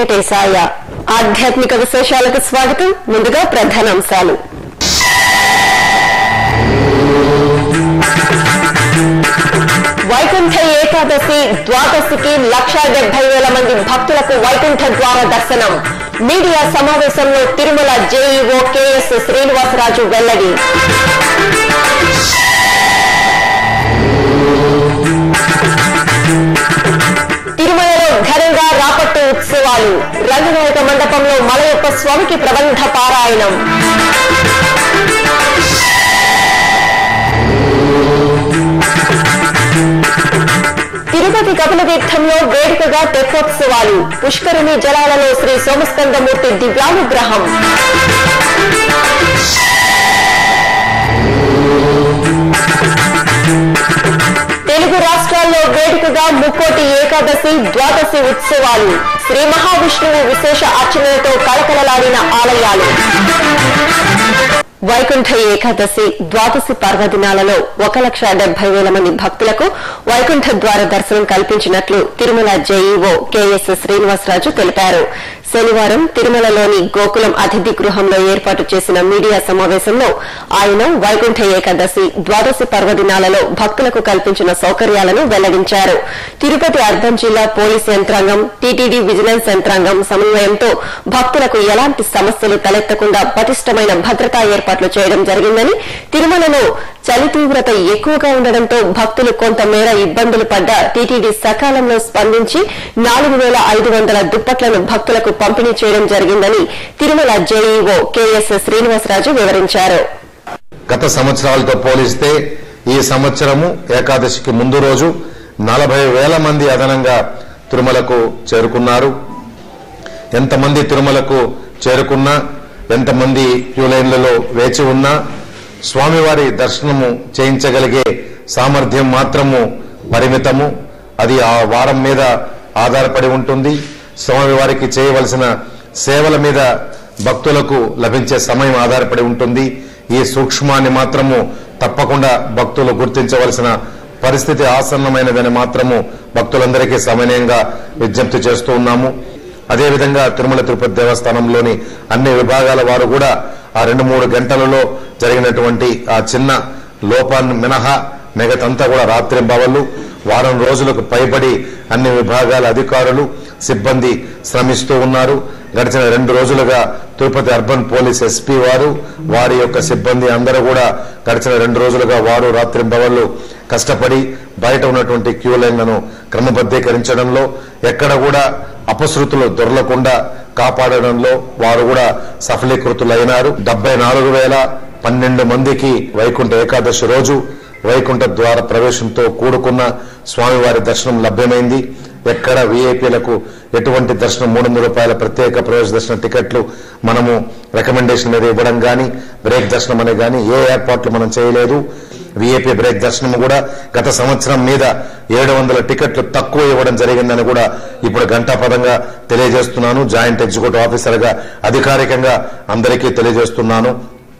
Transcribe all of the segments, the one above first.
వెంకటేశాయ ఆధ్యాత్మిక విశేషాలకు స్వాగతం ముందుగా ప్రధానాంశాలు వైకుంఠ ఏకాదశి ద్వాదశికి లక్షా డెబ్బై వేల మంది భక్తులకు వైకుంఠ ద్వార దర్శనం మీడియా సమావేశంలో తిరుమల జేఈఓ కెఎస్ శ్రీనివాసరాజు వెల్లడి తిరుమలలో ఘనంగా రాపట్టు ఉత్సవాలు రంగనాయక మండపంలో మలయప్ప స్వామికి ప్రబంధ పారాయణం తిరుపతి కపిలతీర్థంలో వేడుకగా తెప్పోత్సవాలు పుష్కరిణి జలాలలో శ్రీ సోమస్కందమూర్తి దివ్యానుగ్రహం తెలుగు రాష్ట్రాల్లో వేడుకగా ముక్కోటి ఏకాదశి ద్వాదశి ఉత్సవాలు శ్రీ మహావిష్ణువు విశేష అర్చనలతో కళకళలాడిన ఆలయాలు వైకుంఠ ఏకాదశి ద్వాదశి పర్వదినాలలో ఒక లక్ష డెబ్బై వేల మంది భక్తులకు వైకుంఠ ద్వార దర్శనం కల్పించినట్లు తిరుమల జేఈఓ కెఎస్ శ్రీనివాసరాజు తెలిపారు శనివారం తిరుమలలోని గోకులం అతిథి గృహంలో ఏర్పాటు చేసిన మీడియా సమావేశంలో ఆయన వైకుంఠ ఏకాదశి ద్వాదశి పర్వదినాలలో భక్తులకు కల్పించిన సౌకర్యాలను వెల్లడించారు తిరుపతి అర్బన్ జిల్లా పోలీసు యంత్రాంగం టీటీడీ విజిలెన్స్ యంత్రాంగం సమన్వయంతో భక్తులకు ఎలాంటి సమస్యలు తలెత్తకుండా పటిష్టమైన భద్రతా ఏర్పాట్లు చేయడం జరిగిందని తిరుమలలో చలి తీవ్రత ఎక్కువగా ఉండడంతో భక్తులు కొంతమేర ఇబ్బందులు పడ్డ టీటీడీ సకాలంలో స్పందించి నాలుగు వేల ఐదు వందల దుప్పట్లను భక్తులకు పంపిణీ చేయడం జరిగిందని తిరుమల జేఈఓ కెఎస్ శ్రీనివాసరాజు వివరించారు గత సంవత్సరాలతో పోలిస్తే ఈ సంవత్సరము ఏకాదశికి ముందు రోజు నలభై వేల మంది అదనంగా తిరుమలకు చేరుకున్నారు ఎంతమంది తిరుమలకు చేరుకున్నా ఎంతమంది క్యూ లైన్లలో వేచి ఉన్నా స్వామివారి దర్శనము చేయించగలిగే సామర్థ్యం మాత్రము పరిమితము అది ఆ వారం మీద ఆధారపడి ఉంటుంది స్వామివారికి చేయవలసిన సేవల మీద భక్తులకు లభించే సమయం ఆధారపడి ఉంటుంది ఈ సూక్ష్మాన్ని మాత్రము తప్పకుండా భక్తులు గుర్తించవలసిన పరిస్థితి ఆసన్నమైనదని మాత్రము భక్తులందరికీ సమన్వయంగా విజ్ఞప్తి చేస్తూ ఉన్నాము అదేవిధంగా తిరుమల తిరుపతి దేవస్థానంలోని అన్ని విభాగాల వారు కూడా ఆ రెండు మూడు గంటలలో జరిగినటువంటి ఆ చిన్న లోపాన్ని మినహా మిగతంతా కూడా రాత్రింబవళ్ళు వారం రోజులకు పైబడి అన్ని విభాగాల అధికారులు సిబ్బంది శ్రమిస్తూ ఉన్నారు గడిచిన రెండు రోజులుగా తిరుపతి అర్బన్ పోలీస్ ఎస్పీ వారు వారి యొక్క సిబ్బంది అందరూ కూడా గడిచిన రెండు రోజులుగా వారు రాత్రింబవళ్ళు కష్టపడి బయట ఉన్నటువంటి క్యూ లైన్లను క్రమబద్ధీకరించడంలో ఎక్కడ కూడా అపశృతులు దొరలకుండా కాపాడడంలో వారు కూడా సఫలీకృతులైనారు డెబ్బై నాలుగు వేల పన్నెండు మందికి వైకుంఠ ఏకాదశి రోజు వైకుంఠ ద్వార ప్రవేశంతో కూడుకున్న స్వామివారి దర్శనం లభ్యమైంది ఎక్కడ వీఐపీలకు ఎటువంటి దర్శనం మూడు వందల రూపాయల ప్రత్యేక ప్రవేశ దర్శన టికెట్లు మనము రికమెండేషన్ మీద ఇవ్వడం గాని బ్రేక్ దర్శనం అనే గాని ఏ ఏర్పాట్లు మనం చేయలేదు వీఐపీ బ్రేక్ దర్శనం కూడా గత సంవత్సరం మీద ఏడు వందల టికెట్లు తక్కువ ఇవ్వడం జరిగిందని కూడా ఇప్పుడు గంటాపదంగా తెలియజేస్తున్నాను జాయింట్ ఎగ్జిక్యూటివ్ ఆఫీసర్గా అధికారికంగా అందరికీ తెలియజేస్తున్నాను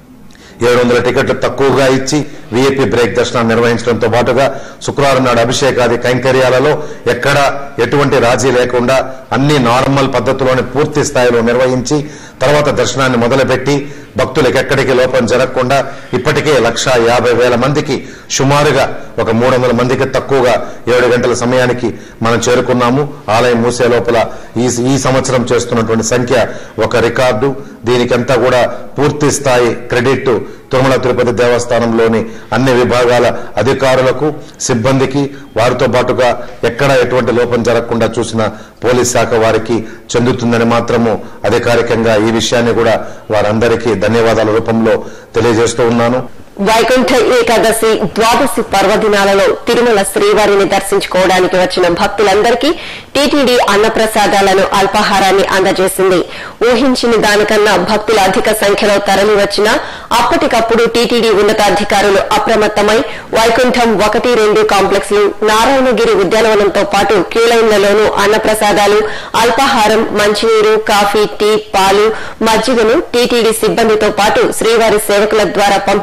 ఏడు వందల టికెట్లు తక్కువగా ఇచ్చి వీఐపీ బ్రేక్ దర్శనాన్ని నిర్వహించడంతో పాటుగా శుక్రవారం నాడు అభిషేకాది కైంకర్యాలలో ఎక్కడ ఎటువంటి రాజీ లేకుండా అన్ని నార్మల్ పద్ధతిలోనే పూర్తి స్థాయిలో నిర్వహించి తర్వాత దర్శనాన్ని మొదలుపెట్టి భక్తులకు ఎక్కడికి లోపం జరగకుండా ఇప్పటికే లక్ష యాభై వేల మందికి సుమారుగా ఒక మూడు వందల మందికి తక్కువగా ఏడు గంటల సమయానికి మనం చేరుకున్నాము ఆలయం మూసే లోపల ఈ ఈ సంవత్సరం చేస్తున్నటువంటి సంఖ్య ఒక రికార్డు దీనికంతా కూడా పూర్తి స్థాయి క్రెడిట్ తిరుమల తిరుపతి దేవస్థానంలోని అన్ని విభాగాల అధికారులకు సిబ్బందికి వారితో పాటుగా ఎక్కడ ఎటువంటి లోపం జరగకుండా చూసిన పోలీస్ శాఖ వారికి చెందుతుందని మాత్రము అధికారికంగా ఈ విషయాన్ని కూడా వారందరికీ ధన్యవాదాల రూపంలో తెలియజేస్తూ ఉన్నాను వైకుంఠ ఏకాదశి ద్వాదశి పర్వదినాలలో తిరుమల శ్రీవారిని దర్శించుకోవడానికి వచ్చిన భక్తులందరికీ టీటీడీ అన్నప్రసాదాలను అల్పాహారాన్ని అందజేసింది ఊహించిన దానికన్నా భక్తులు అధిక సంఖ్యలో తరలి వచ్చినా అప్పటికప్పుడు టీటీడీ ఉన్నతాధికారులు అప్రమత్తమై వైకుంఠం ఒకటి రెండు కాంప్లెక్స్ లు నారాయణగిరి ఉద్యానవనంతో పాటు క్యూలైన్లలోనూ అన్నప్రసాదాలు అల్పాహారం మంచినీరు కాఫీ టీ పాలు మజ్జిగను టీటీడీ సిబ్బందితో పాటు శ్రీవారి సేవకుల ద్వారా పంపిణీ చేశారు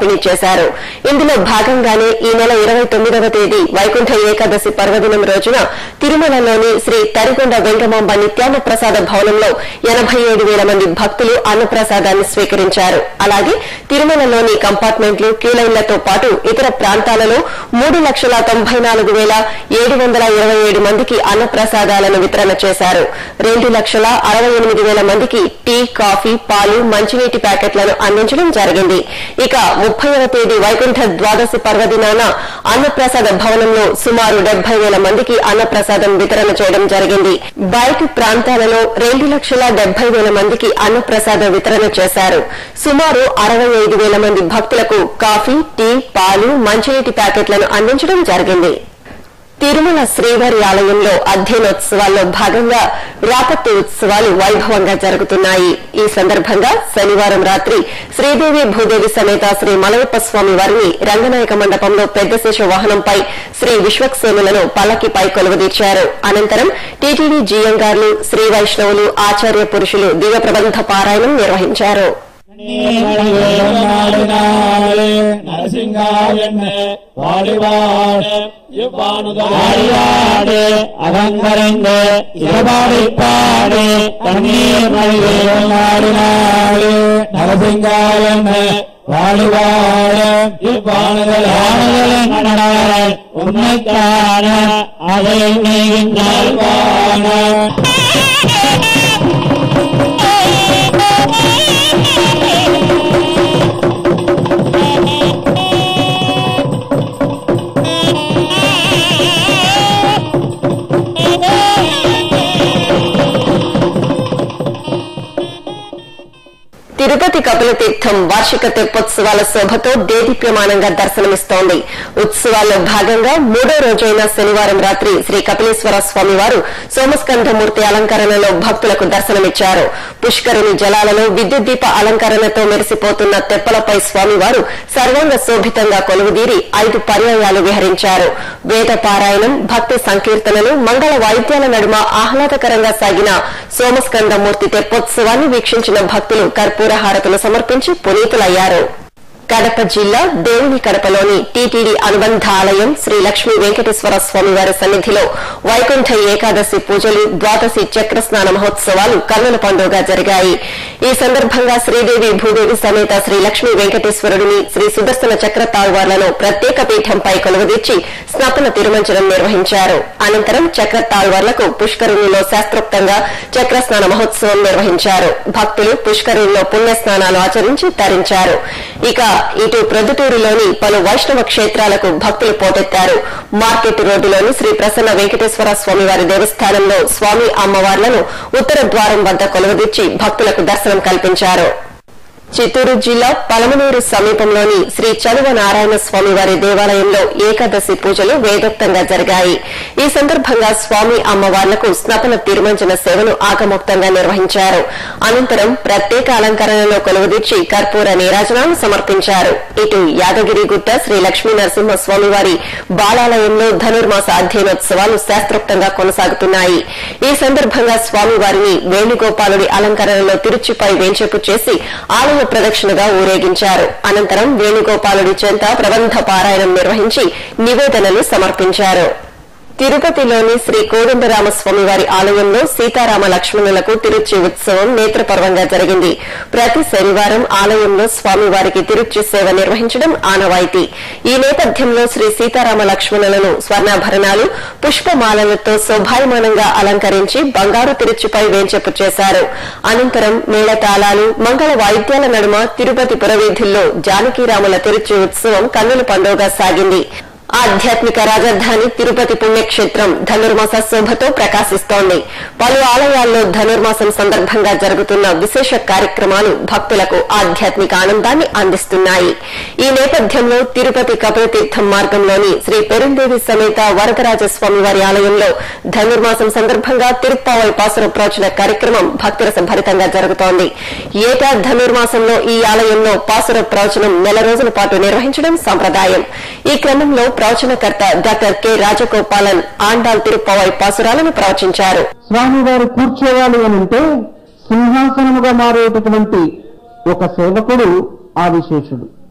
నిర్వహించారు ఇందులో భాగంగానే ఈ నెల ఇరవై తొమ్మిదవ తేదీ వైకుంఠ ఏకాదశి పర్వదినం రోజున తిరుమలలోని శ్రీ తరిగొండ వెంగమాంబ నిత్యాన్న ప్రసాద భవనంలో ఎనభై ఏడు వేల మంది భక్తులు అన్నప్రసాదాన్ని స్వీకరించారు అలాగే తిరుమలలోని కంపార్ట్మెంట్లు క్యూలైన్లతో పాటు ఇతర ప్రాంతాలలో మూడు లక్షల తొంభై నాలుగు వేల ఏడు వందల ఇరవై ఏడు మందికి అన్నప్రసాదాలను వితరణ చేశారు రెండు లక్షల అరవై ఎనిమిది వేల మందికి టీ కాఫీ పాలు మంచినీటి ప్యాకెట్లను అందించడం జరిగింది ఇక ముప్పైవ తేదీ వైకుంఠ ద్వాదశి పర్వదినాన అన్నప్రసాద భవనంలో సుమారు డెబ్బై వేల మందికి అన్నప్రసాదం వితరణ చేయడం జరిగింది బయటి ప్రాంతాలలో రెండు లక్షల డెబ్బై వేల మందికి అన్నప్రసాద వితరణ చేశారు సుమారు అరవై ఐదు వేల మంది భక్తులకు కాఫీ టీ పాలు మంచినీటి ప్యాకెట్లను అందించడం జరిగింది తిరుమల శ్రీవారి ఆలయంలో అధ్యయనోత్సవాల్లో భాగంగా రాపత్తు ఉత్సవాలు వైభవంగా జరుగుతున్నాయి ఈ సందర్భంగా శనివారం రాత్రి శ్రీదేవి భూదేవి సమేత శ్రీ మలయప్ప స్వామి వారిని రంగనాయక మండపంలో పెద్ద శేష వాహనంపై శ్రీ విశ్వక్సేనులను పల్లకిపై కొలువుదీర్చారు అనంతరం టీటీడీ జీఎంగార్లు శ్రీ వైష్ణవులు ఆచార్య పురుషులు దివ్య ప్రబంధ పారాయణం నిర్వహించారు நரசிங்காவென்னு வாடிவாடு இவ்வாணுதாடிவாடு அகங்கரந்து இரபாடிப்பாடு தண்ணீர் மழிவேனாடினாடு நரசிங்காவென்னு வாடிவாடு இவ்வாணுதல் நடனாள் உன்னைக்கான அதை நெய்கின்றால் காண తిరుపతి కపిల తీర్థం వార్షిక తెప్పోత్సవాల శోభతో దేదీప్యమానంగా దర్శనమిస్తోంది ఉత్సవాల్లో భాగంగా మూడో రోజైన శనివారం రాత్రి శ్రీ కపిలేశ్వర స్వామి వారు సోమస్కంధమూర్తి అలంకరణలో భక్తులకు దర్శనమిచ్చారు పుష్కరుని జలాలలో విద్యుత్ దీప అలంకరణతో మెరిసిపోతున్న తెప్పలపై స్వామివారు సర్వాంగ శోభితంగా కొలువుదీరి ఐదు పర్యాయాలు విహరించారు వేద పారాయణం భక్తి సంకీర్తనలు మంగళ వాయిద్యాల నడుమ ఆహ్లాదకరంగా సాగిన సోమస్కందమూర్తి తెప్పోత్సవాన్ని వీక్షించిన భక్తులు కర్పూర హారతులు సమర్పించి పునీతులయ్యారు కడప జిల్లా దేవుని కడపలోని టీటీడీ అనుబంధ ఆలయం శ్రీ లక్ష్మీ వెంకటేశ్వర స్వామి వారి సన్నిధిలో వైకుంఠ ఏకాదశి పూజలు ద్వాదశి చక్రస్నాన మహోత్సవాలు కన్నుల పండుగగా జరిగాయి ఈ సందర్భంగా శ్రీదేవి భూదేవి సమేత శ్రీ లక్ష్మీ వెంకటేశ్వరుడిని శ్రీ సుదర్శన చక్ర తాళ్వార్లను ప్రత్యేక పీఠంపై కొలువుదీర్చి స్నపన తిరుమంచనం నిర్వహించారు అనంతరం చక్ర తాళ్వార్లకు పుష్కరుణిలో శాస్త్రోక్తంగా చక్రస్నాన మహోత్సవం నిర్వహించారు భక్తులు పుష్కరుణిలో పుణ్యస్నానాలు ఆచరించి తరించారు ఇక ఇటు ప్రొద్దుటూరులోని పలు వైష్ణవ క్షేత్రాలకు భక్తులు పోటెత్తారు మార్కెట్ రోడ్డులోని శ్రీ ప్రసన్న వెంకటేశ్వర స్వామి వారి దేవస్థానంలో స్వామి అమ్మవార్లను ఉత్తర ద్వారం వద్ద కొలువుదీర్చి భక్తులకు దర్శనం కల్పించారు చిత్తూరు జిల్లా పలమనేరు సమీపంలోని శ్రీ చలువ నారాయణ స్వామి వారి దేవాలయంలో ఏకాదశి పూజలు వేదోక్తంగా జరిగాయి ఈ సందర్భంగా స్వామి అమ్మవార్లకు స్నపన తిరుమంజన సేవను ఆకమోక్తంగా నిర్వహించారు అనంతరం ప్రత్యేక అలంకరణలో కొలువుదీర్చి కర్పూర నీరాజనాలు సమర్పించారు ఇటు యాదగిరిగుట్ట శ్రీ లక్ష్మీ నరసింహస్వామి వారి బాలాలయంలో ధనుర్మాస అధ్యయనోత్సవాలు శాస్త్రోక్తంగా కొనసాగుతున్నాయి ఈ సందర్భంగా స్వామివారిని వేణుగోపాలుడి అలంకరణలో తిరుచిపై వేంచేపు చేసి ఆలయ ప్రదక్షిణగా ఊరేగించారు అనంతరం వేణుగోపాలుడి చెంత ప్రబంధ పారాయణం నిర్వహించి నివేదనలు సమర్పించారు తిరుపతిలోని శ్రీ కోదండరామస్వామి వారి ఆలయంలో సీతారామ లక్ష్మణులకు తిరుచి ఉత్సవం నేత్రపర్వంగా జరిగింది ప్రతి శనివారం ఆలయంలో స్వామివారికి తిరుచి సేవ నిర్వహించడం ఆనవాయితీ ఈ నేపథ్యంలో శ్రీ సీతారామ లక్ష్మణులను స్వర్ణాభరణాలు పుష్పమాలలతో శోభాయమానంగా అలంకరించి బంగారు తిరుచిపై వేంచెపు చేశారు అనంతరం మేళతాళాలు మంగళ వాయిద్యాల నడుమ తిరుపతి పురవీధుల్లో జానకీరాముల తిరుచి ఉత్సవం కన్నుల పండుగగా సాగింది ఆధ్యాత్మిక రాజధాని తిరుపతి పుణ్యక్షేత్రం ధనుర్మాస శోభతో ప్రకాశిస్తోంది పలు ఆలయాల్లో ధనుర్మాసం సందర్భంగా జరుగుతున్న విశేష కార్యక్రమాలు భక్తులకు ఆధ్యాత్మిక ఆనందాన్ని అందిస్తున్నాయి ఈ నేపథ్యంలో తిరుపతి కపిలతీర్థం మార్గంలోని శ్రీ పెరుందేవి సమేత వరదరాజస్వామి వారి ఆలయంలో ధనుర్మాసం సందర్భంగా తిరుప్పావై పాసుర ప్రోచన కార్యక్రమం భక్తుల సంభరితంగా జరుగుతోంది ఏటా ధనుర్మాసంలో ఈ ఆలయంలో పాసుర ప్రవచనం నెల రోజుల పాటు నిర్వహించడం సంప్రదాయం ఈ క్రమంలో ప్రవచనకర్త డాక్టర్ కె రాజగోపాలన్ ఆండాల్ తిరుప్పవై పాసురాలను ప్రవచించారు స్వామివారు కూర్చోవాలి అని అంటే సింహాసనముగా మారేటటువంటి ఒక సేవకుడు ఆదిశేషుడు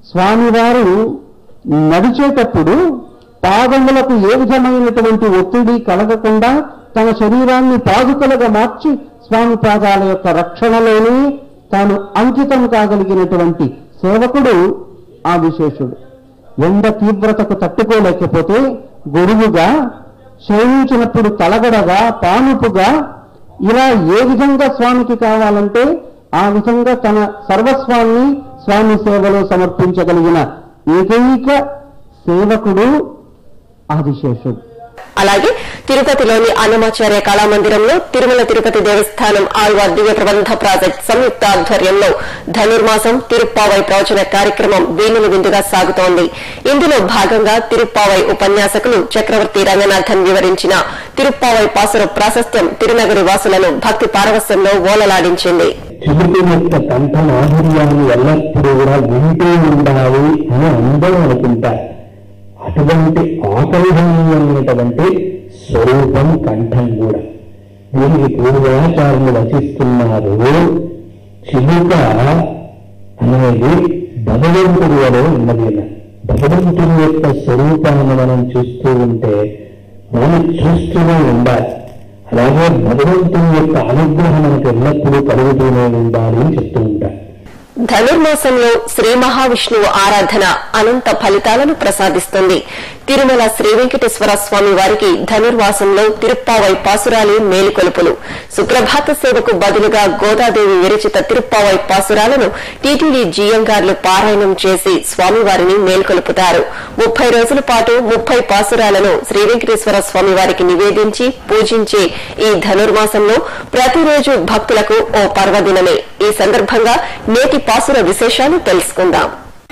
స్వామివారు నడిచేటప్పుడు పాదములకు ఏ విధమైనటువంటి ఒత్తిడి కలగకుండా తన శరీరాన్ని పాదుకలుగా మార్చి స్వామి పాదాల యొక్క రక్షణలోనే తాను అంకితం కాగలిగినటువంటి సేవకుడు ఆ విశేషుడు ఎండ తీవ్రతకు తట్టుకోలేకపోతే గొడుగుగా క్షయించినప్పుడు తలగడగా పానుపుగా ఇలా ఏ విధంగా స్వామికి కావాలంటే ఆ విధంగా తన సర్వస్వాన్ని స్వామి సేవలో సమర్పించగలిగిన ఏకైక సేవకుడు ఆదిశేషుడు అలాగే తిరుపతిలోని అన్నమాచార్య కళామందిరంలో తిరుమల తిరుపతి దేవస్థానం ఆళ్వార్ దివ్య ప్రబంధ ప్రాజెక్ట్ సంయుక్త ఆధ్వర్యంలో ధనుర్మాసం తిరుప్పావై ప్రవచన కార్యక్రమం వీణులు విందుగా సాగుతోంది ఇందులో భాగంగా తిరుప్పావై ఉపన్యాసకులు చక్రవర్తి రంగనాథన్ వివరించిన తిరుప్పావై పాసుర ప్రాశస్త్యం తిరునగరి వాసులను భక్తి పారవస్యంలో ఓలలాడించింది చిలుకు యొక్క కంఠ మాధుర్యాన్ని ఎల్లప్పుడూ కూడా వింటూ ఉండాలి అని అందరూ అనుకుంటారు అటువంటి ఆకర్షణీయమైనటువంటి స్వరూపం కంఠం కూడా దీనికి పూర్వాచార్యులు రచిస్తున్నారు చిలుక అనేది భగవంతుడి వలె ఉన్నది అన్నారు. భగవంతుడి యొక్క స్వరూపాన్ని మనం చూస్తూ ఉంటే మనం చూస్తూనే ఉండాలి అలాగే భగవంతుని యొక్క అనుగ్రహం మనకు ఎల్లప్పుడూ కలుగుతూనే ఉండాలి అని చెప్తూ ఉంటారు ధనుర్మాసంలో శ్రీ మహావిష్ణువు ఆరాధన అనంత ఫలితాలను ప్రసాదిస్తుంది తిరుమల శ్రీ వెంకటేశ్వర స్వామి వారికి ధనుర్మాసంలో తిరుప్పావై పాసురాలే మేలుకొలుపులు సుప్రభాత సేవకు బదులుగా గోదాదేవి విరచిత తిరుప్పావై పాసురాలను టీటీడీ జీఎంగార్లు పారాయణం చేసి స్వామివారిని మేల్కొలుపుతారు ముప్పై రోజుల పాటు ముప్పై పాసురాలను శ్రీ వెంకటేశ్వర స్వామి వారికి నివేదించి పూజించే ఈ ధనుర్మాసంలో ప్రతిరోజు భక్తులకు ఓ పర్వదినమే ఈ సందర్భంగా నేటి పాసుర విశేషాలు తెలుసుకుందాం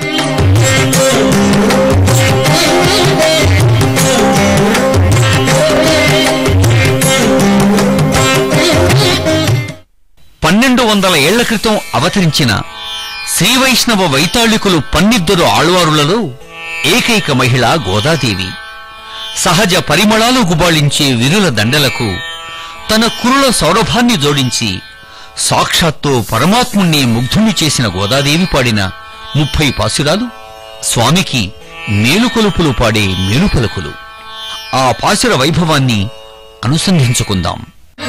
పన్నెండు వందల ఏళ్ల క్రితం అవతరించిన శ్రీ వైష్ణవ వైతాళికులు పన్నిద్దరు ఆళ్వారులలో ఏకైక మహిళ గోదాదేవి సహజ పరిమళాలు గుబాళించే విరుల దండలకు తన కురుల సౌరభాన్ని జోడించి సాక్షాత్తు పరమాత్ముణ్ణి ముగ్ధుణ్ణి చేసిన గోదాదేవి పాడిన ముప్పై పాసురాలు స్వామికి మేలుకొలుపులు పాడే మేలుపలుకులు ఆ పాసుర వైభవాన్ని అనుసంధించుకుందాం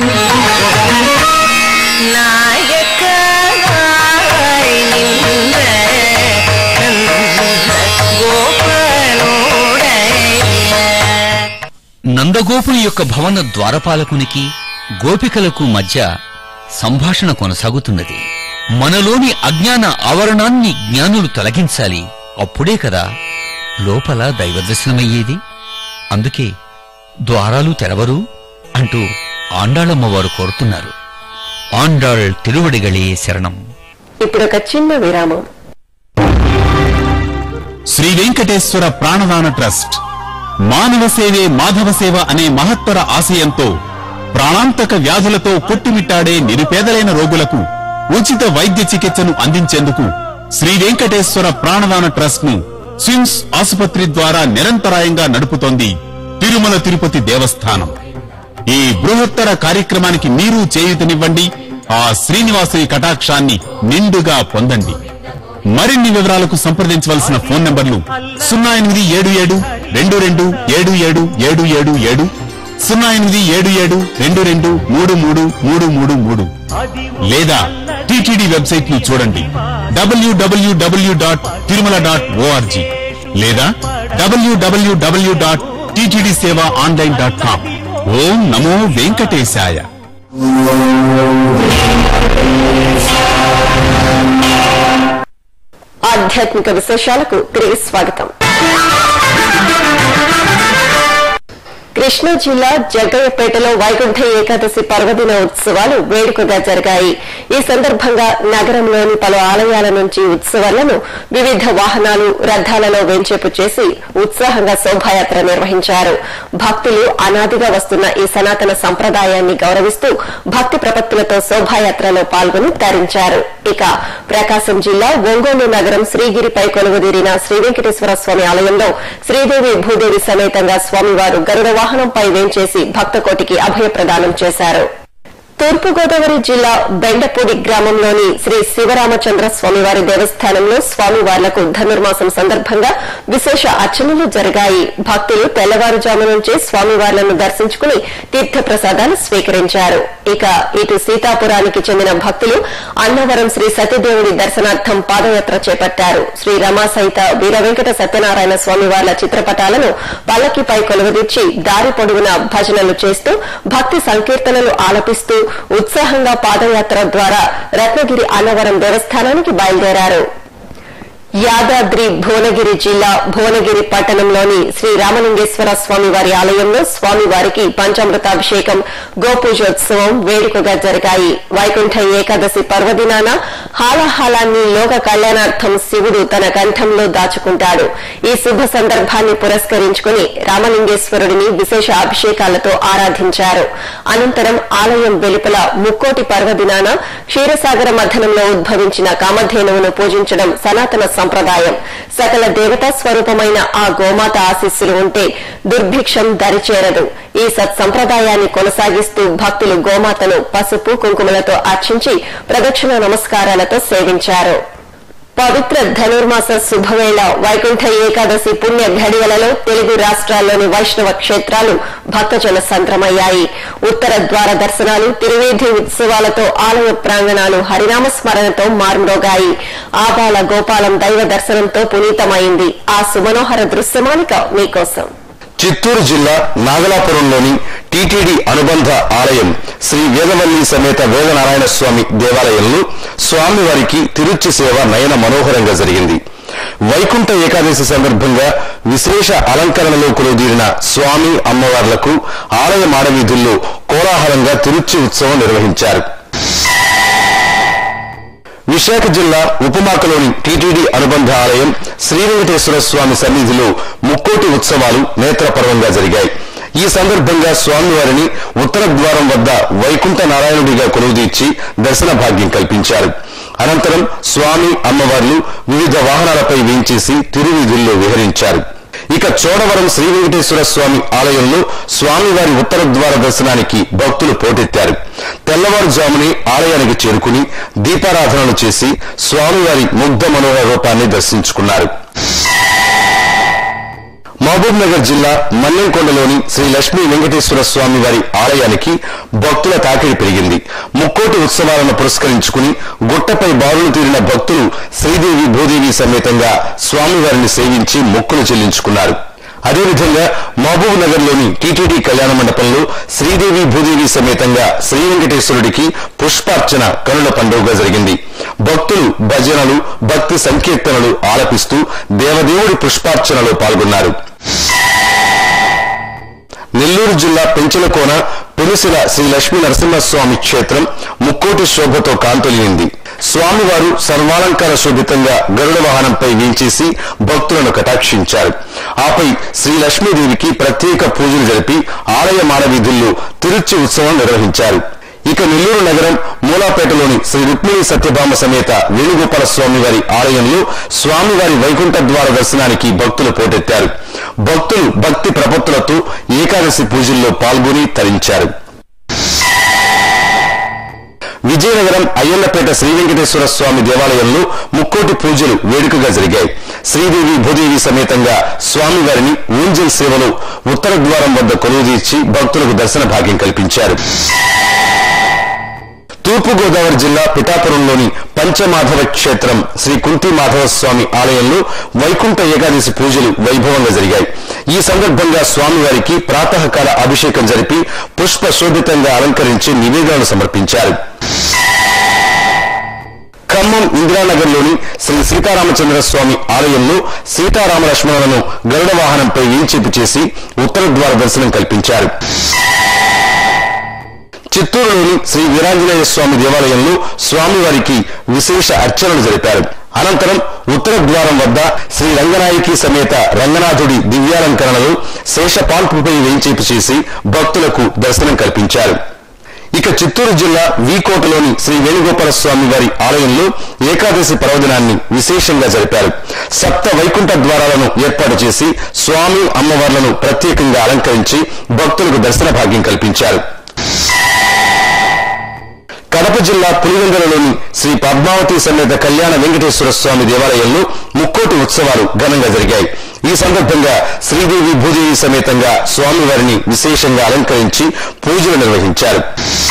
నందగోపుని యొక్క భవన ద్వారపాలకునికి గోపికలకు మధ్య సంభాషణ కొనసాగుతున్నది మనలోని అజ్ఞాన ఆవరణాన్ని జ్ఞానులు తొలగించాలి అప్పుడే కదా లోపల దైవదర్శనమయ్యేది అందుకే ద్వారాలు తెరవరు అంటూ ఆండాళమ్మవారు కోరుతున్నారు ఆండాళ్ తిరువడిగళే శరణం ఇప్పుడు ఒక చిన్న విరామం శ్రీ వెంకటేశ్వర ప్రాణదాన ట్రస్ట్ మానవ సేవే మాధవ సేవ అనే మహత్తర ఆశయంతో ప్రాణాంతక వ్యాధులతో కొట్టుమిట్టాడే నిరుపేదలైన రోగులకు ఉచిత వైద్య చికిత్సను అందించేందుకు శ్రీ వెంకటేశ్వర ప్రాణదాన ట్రస్ట్ ను స్విమ్స్ ఆసుపత్రి ద్వారా నిరంతరాయంగా నడుపుతోంది తిరుమల తిరుపతి దేవస్థానం ఈ బృహత్తర కార్యక్రమానికి మీరు చేయూతనివ్వండి ఆ శ్రీనివాసుని కటాక్షాన్ని నిండుగా పొందండి మరిన్ని వివరాలకు సంప్రదించవలసిన ఫోన్ నంబర్లు సున్నా ఎనిమిది ఏడు ఏడు రెండు రెండు ఏడు ఏడు ఏడు ఏడు ఏడు సున్నా ఎనిమిది ఏడు ఏడు రెండు రెండు మూడు మూడు మూడు మూడు మూడు లేదా టిటిడి వెబ్సైట్ ను చూడండి W W W dot Tirumala dot O R G లేదా డబ్ల్యూడబ్ల్యూడబ్ల్యూ డాట్ టిటిడి సేవ ఆన్లైన్ డాట్ కామ్ ఓం నమో వెంకటేశాయ ఆధ్యాత్మిక విశేషాలకు తిరిగి స్వాగతం కృష్ణా జిల్లా జగ్గయ్యపేటలో వైకుంఠ ఏకాదశి పర్వదిన ఉత్సవాలు వేడుకగా జరిగాయి ఈ సందర్భంగా నగరంలోని పలు ఆలయాల నుంచి ఉత్సవాలను వివిధ వాహనాలు రథాలలో వెంచేపు చేసి ఉత్సాహంగా శోభాయాత్ర నిర్వహించారు భక్తులు అనాదిగా వస్తున్న ఈ సనాతన సంప్రదాయాన్ని గౌరవిస్తూ భక్తి ప్రపత్తులతో శోభాయాత్రలో పాల్గొని తరించారు ఇక ప్రకాశం జిల్లా ఒంగోలు నగరం శ్రీగిరిపై కొలువుదీరిన శ్రీ వెంకటేశ్వర స్వామి ఆలయంలో శ్రీదేవి భూదేవి సమేతంగా స్వామివారు గరుడ వాహనంపై వేంచేసి భక్తకోటికి అభయ ప్రదానం చేశారు తూర్పుగోదావరి జిల్లా బెండపూడి గ్రామంలోని శ్రీ శివరామచంద్ర స్వామివారి దేవస్థానంలో స్వామివార్లకు ధనుర్మాసం సందర్భంగా విశేష అర్చనలు జరిగాయి భక్తులు తెల్లవారుజాము నుంచే స్వామివార్లను దర్శించుకుని తీర్థప్రసాదాలు స్వీకరించారు ఇక ఇటు సీతాపురానికి చెందిన భక్తులు అన్నవరం శ్రీ సత్యదేవుడి దర్శనార్థం పాదయాత్ర చేపట్టారు శ్రీ రమా సహిత వీర వెంకట సత్యనారాయణ స్వామివార్ల చిత్రపటాలను పల్లకిపై కొలువుదీర్చి దారి పొడవునా భజనలు చేస్తూ భక్తి సంకీర్తనలు ఆలపిస్తూ ఉత్సాహంగా పాదయాత్ర ద్వారా రత్నగిరి అన్నవరం దేవస్థానానికి బయలుదేరారు యాదాద్రి భువనగిరి జిల్లా భువనగిరి పట్టణంలోని శ్రీ రామలింగేశ్వర స్వామివారి ఆలయంలో స్వామివారికి పంచామృతాభిషేకం గోపూజోత్సవం వేడుకగా జరిగాయి వైకుంఠ ఏకాదశి పర్వదినాన హాలాహాలాన్ని లోక కళ్యాణార్థం శివుడు తన కంఠంలో దాచుకుంటాడు ఈ శుభ సందర్భాన్ని పురస్కరించుకుని రామలింగేశ్వరుడిని విశేష అభిషేకాలతో ఆరాధించారు అనంతరం ఆలయం వెలుపల ముక్కోటి పర్వదినాన క్షీరసాగర మథనంలో ఉద్భవించిన కామధేనువును పూజించడం సనాతన సంప్రదాయం సకల దేవతా స్వరూపమైన ఆ గోమాత ఆశీస్సులు ఉంటే దుర్భిక్షం దరిచేరదు ఈ సత్సంప్రదాయాన్ని కొనసాగిస్తూ భక్తులు గోమాతను పసుపు కుంకుమలతో అర్చించి ప్రదక్షిణ నమస్కారాలతో సేవించారు పవిత్ర ధనుర్మాస శుభవేళ వైకుంఠ ఏకాదశి పుణ్య ఘడియలలో తెలుగు రాష్ట్రాల్లోని వైష్ణవ క్షేత్రాలు భక్తజన సంద్రమయ్యాయి ఉత్తర ద్వార దర్శనాలు తిరువేధి ఉత్సవాలతో ఆలయ ప్రాంగణాలు హరినామ స్మరణతో మారుమ్రోగాయి ఆబాల గోపాలం దైవ దర్శనంతో పునీతమైంది ఆ సుమనోహర దృశ్యమాలిక మీకోసం చిత్తూరు జిల్లా నాగలాపురంలోని టీటీడీ అనుబంధ ఆలయం శ్రీ వేదవల్లి సమేత వేదనారాయణ స్వామి దేవాలయంలో స్వామివారికి తిరుచి సేవ నయన మనోహరంగా జరిగింది వైకుంఠ ఏకాదశి సందర్భంగా విశేష అలంకరణలో కొలుదీరిన స్వామి అమ్మవార్లకు ఆలయ మాడవీధుల్లో కోలాహలంగా తిరుచి ఉత్సవం నిర్వహించారు విశాఖ జిల్లా ఉపమాకలోని టీటీడీ అనుబంధ ఆలయం శ్రీ వెంకటేశ్వర స్వామి సన్నిధిలో ముక్కోటి ఉత్సవాలు నేత్రపర్వంగా జరిగాయి ఈ సందర్భంగా స్వామివారిని ఉత్తర ద్వారం వద్ద వైకుంఠ నారాయణుడిగా కొలువుదీర్చి దర్శన భాగ్యం కల్పించారు అనంతరం స్వామి అమ్మవార్లు వివిధ వాహనాలపై వేంచేసి తిరువీధుల్లో విహరించారు ఇక చోడవరం శ్రీ వెంకటేశ్వర స్వామి ఆలయంలో స్వామివారి ఉత్తర ద్వార దర్శనానికి భక్తులు పోటెత్తారు తెల్లవారుజామునే ఆలయానికి చేరుకుని దీపారాధనలు చేసి స్వామివారి ముగ్ధ మనోహర రూపాన్ని దర్శించుకున్నారు మహబూబ్ నగర్ జిల్లా మన్నెంకొండలోని శ్రీ లక్ష్మీ వెంకటేశ్వర స్వామి వారి ఆలయానికి భక్తుల తాకిడి పెరిగింది ముక్కోటి ఉత్సవాలను పురస్కరించుకుని గుట్టపై బారులు తీరిన భక్తులు శ్రీదేవి భూదేవి సమేతంగా స్వామివారిని సేవించి మొక్కులు చెల్లించుకున్నారు అదేవిధంగా మహబూబ్ నగర్ లోని టీటీడీ కళ్యాణ మండపంలో శ్రీదేవి భూదేవి సమేతంగా శ్రీ వెంకటేశ్వరుడికి పుష్పార్చన కనుల పండుగగా జరిగింది భక్తులు భజనలు భక్తి సంకీర్తనలు ఆలపిస్తూ దేవదేవుడి పుష్పార్చనలో పాల్గొన్నారు నెల్లూరు జిల్లా పెంచలకోన పులిసిల శ్రీ లక్ష్మీ నరసింహస్వామి క్షేత్రం ముక్కోటి శోభతో కాంతులింది స్వామివారు సర్వాలంకార శోభితంగా గరుడ వాహనంపై వీంచేసి భక్తులను కటాక్షించారు ఆపై శ్రీ లక్ష్మీదేవికి ప్రత్యేక పూజలు జరిపి ఆలయ మానవీధుల్లో తిరుచి ఉత్సవం నిర్వహించారు ఇక నెల్లూరు నగరం మూలాపేటలోని శ్రీ రుక్మిణి సత్యభామ సమేత వేణుగోపాల స్వామి వారి ఆలయంలో స్వామివారి వైకుంఠ ద్వార దర్శనానికి భక్తులు పోటెత్తారు భక్తులు భక్తి ప్రపత్తులతో ఏకాదశి పూజల్లో పాల్గొని తరించారు విజయనగరం అయ్యన్నపేట శ్రీ వెంకటేశ్వర స్వామి దేవాలయంలో ముక్కోటి పూజలు వేడుకగా జరిగాయి శ్రీదేవి భూదేవి సమేతంగా స్వామివారిని ఊంజల్ సేవలో ఉత్తర ద్వారం వద్ద కొలువుదీర్చి భక్తులకు దర్శన భాగ్యం కల్పించారు తూర్పుగోదావరి జిల్లా పిఠాపురంలోని పంచమాధవ క్షేత్రం శ్రీ కుంతి మాధవ స్వామి ఆలయంలో వైకుంఠ ఏకాదశి పూజలు వైభవంగా జరిగాయి ఈ సందర్భంగా స్వామివారికి ప్రాతకాల అభిషేకం జరిపి పుష్ప శోభితంగా అలంకరించి నివేదనలు సమర్పించారు ఖమ్మం ఇందిరానగర్లోని శ్రీ సీతారామచంద్ర స్వామి ఆలయంలో సీతారామ లక్ష్మణులను గరుడ వాహనంపై వీంచేపు చేసి ఉత్తర ద్వార దర్శనం కల్పించారు చిత్తూరులోని శ్రీ వీరాంజనేయ స్వామి దేవాలయంలో స్వామివారికి విశేష అర్చనలు జరిపారు అనంతరం ఉత్తర ద్వారం వద్ద శ్రీ రంగనాయకి సమేత రంగనాథుడి దివ్యాలంకరణలో శేషపాల్పుపై వేంచేపు చేసి భక్తులకు దర్శనం కల్పించారు ఇక చిత్తూరు జిల్లా వీకోటలోని శ్రీ వేణుగోపాల స్వామి వారి ఆలయంలో ఏకాదశి పర్వదినాన్ని విశేషంగా జరిపారు సప్త వైకుంఠ ద్వారాలను ఏర్పాటు చేసి స్వామి అమ్మవార్లను ప్రత్యేకంగా అలంకరించి భక్తులకు దర్శన భాగ్యం కల్పించారు కడప జిల్లా పులివెందులలోని శ్రీ పద్మావతి సమేత కళ్యాణ వెంకటేశ్వర స్వామి దేవాలయంలో ముక్కోటి ఉత్సవాలు ఘనంగా జరిగాయి ఈ సందర్భంగా శ్రీదేవి భూదేవి సమేతంగా స్వామివారిని విశేషంగా అలంకరించి పూజలు నిర్వహించారు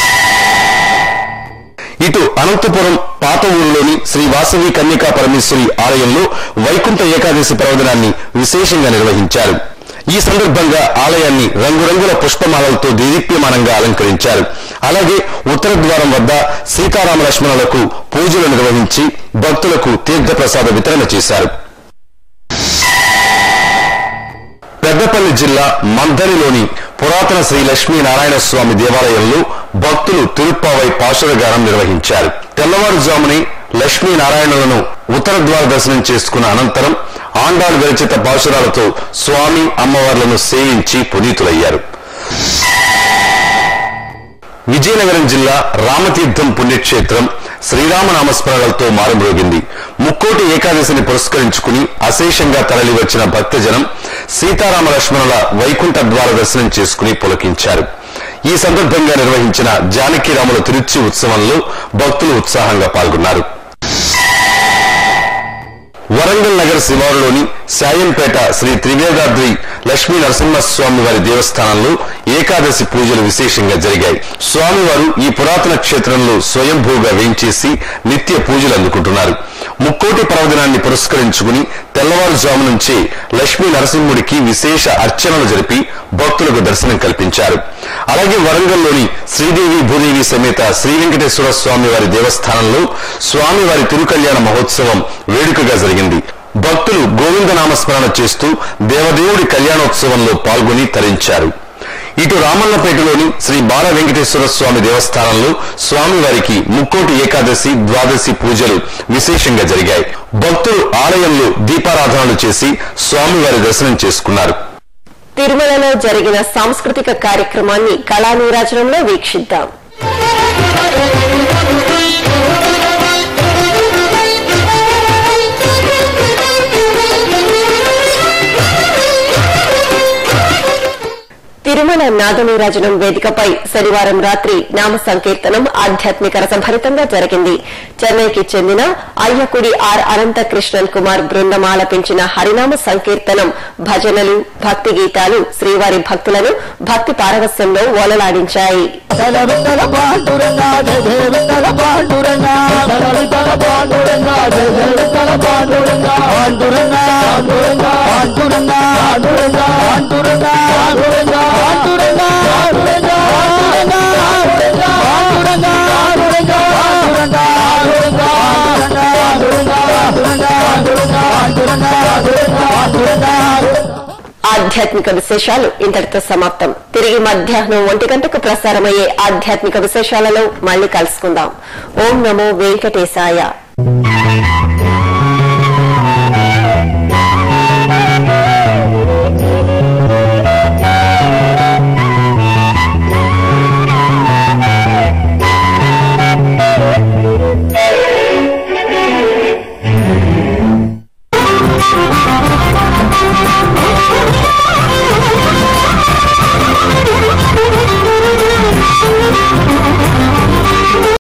ఇటు అనంతపురం పాత ఊరులోని శ్రీ వాసవి కన్యకా పరమేశ్వరి ఆలయంలో వైకుంఠ ఏకాదశి పర్వదినాన్ని విశేషంగా నిర్వహించారు ఈ సందర్భంగా ఆలయాన్ని రంగురంగుల పుష్పమాలలతో దేదీప్యమానంగా అలంకరించారు అలాగే ఉత్తర ద్వారం వద్ద సీతారామ లక్ష్మణులకు పూజలు నిర్వహించి భక్తులకు తీర్థప్రసాద వితరణ చేశారు పెద్దపల్లి జిల్లా మందరిలోని పురాతన శ్రీ లక్ష్మీనారాయణ స్వామి దేవాలయంలో భక్తులు తిరుప్పావై పాశురగానం నిర్వహించారు తెల్లవారుజామునే లక్ష్మీనారాయణులను ఉత్తర ద్వార దర్శనం చేసుకున్న అనంతరం ఆండాళ్ విరచిత పాశురాలతో స్వామి అమ్మవార్లను సేవించి పునీతులయ్యారు విజయనగరం జిల్లా రామతీర్థం పుణ్యక్షేత్రం శ్రీరామనామస్మరణలతో మారుమ్రోగింది ముక్కోటి ఏకాదశిని పురస్కరించుకుని అశేషంగా తరలి వచ్చిన భక్తజనం సీతారామ లక్ష్మణుల వైకుంఠ ద్వార దర్శనం చేసుకుని పులకించారు ఈ సందర్భంగా నిర్వహించిన జానకీరాముల తిరుచి ఉత్సవంలో భక్తులు ఉత్సాహంగా పాల్గొన్నారు వరంగల్ నగర్ శివారులోని సాయంపేట శ్రీ త్రివేదాద్రి లక్ష్మీ నరసింహస్వామి వారి దేవస్థానంలో ఏకాదశి పూజలు విశేషంగా జరిగాయి స్వామివారు ఈ పురాతన క్షేత్రంలో స్వయంభూగా వేయించేసి నిత్య పూజలు అందుకుంటున్నారు ముక్కోటి పర్వదినాన్ని పురస్కరించుకుని తెల్లవారుజాము నుంచే లక్ష్మీ నరసింహుడికి విశేష అర్చనలు జరిపి భక్తులకు దర్శనం కల్పించారు అలాగే వరంగల్లోని శ్రీదేవి భూదేవి సమేత శ్రీ వెంకటేశ్వర స్వామి వారి దేవస్థానంలో స్వామివారి తిరుకల్యాణ మహోత్సవం వేడుకగా జరిగింది భక్తులు గోవిందనామస్మరణ చేస్తూ దేవదేవుడి కళ్యాణోత్సవంలో పాల్గొని తరించారు ఇటు రామన్నపేటలోని శ్రీ బాల వెంకటేశ్వర స్వామి దేవస్థానంలో స్వామివారికి ముక్కోటి ఏకాదశి ద్వాదశి పూజలు విశేషంగా జరిగాయి భక్తులు ఆలయంలో దీపారాధనలు చేసి స్వామివారి దర్శనం చేసుకున్నారు తిరుమలలో జరిగిన సాంస్కృతిక కార్యక్రమాన్ని కళానీరాజనంలో వీక్షిద్దాం తిరుమల నాదనీరాజనం వేదికపై శనివారం రాత్రి నామ సంకీర్తనం ఆధ్యాత్మిక రసభరితంగా జరిగింది చెన్నైకి చెందిన అయ్యకుడి ఆర్ అనంత కృష్ణన్ కుమార్ బృందం ఆలపించిన హరినామ సంకీర్తనం భజనలు భక్తి గీతాలు శ్రీవారి భక్తులను భక్తి పారవస్యంలో ఓలలాడించాయి ఆధ్యాత్మిక విశేషాలు ఇంతటితో సమాప్తం తిరిగి మధ్యాహ్నం ఒంటి గంటకు ప్రసారమయ్యే ఆధ్యాత్మిక విశేషాలలో మళ్ళీ కలుసుకుందాం ఓం నమో వెంకటేశాయ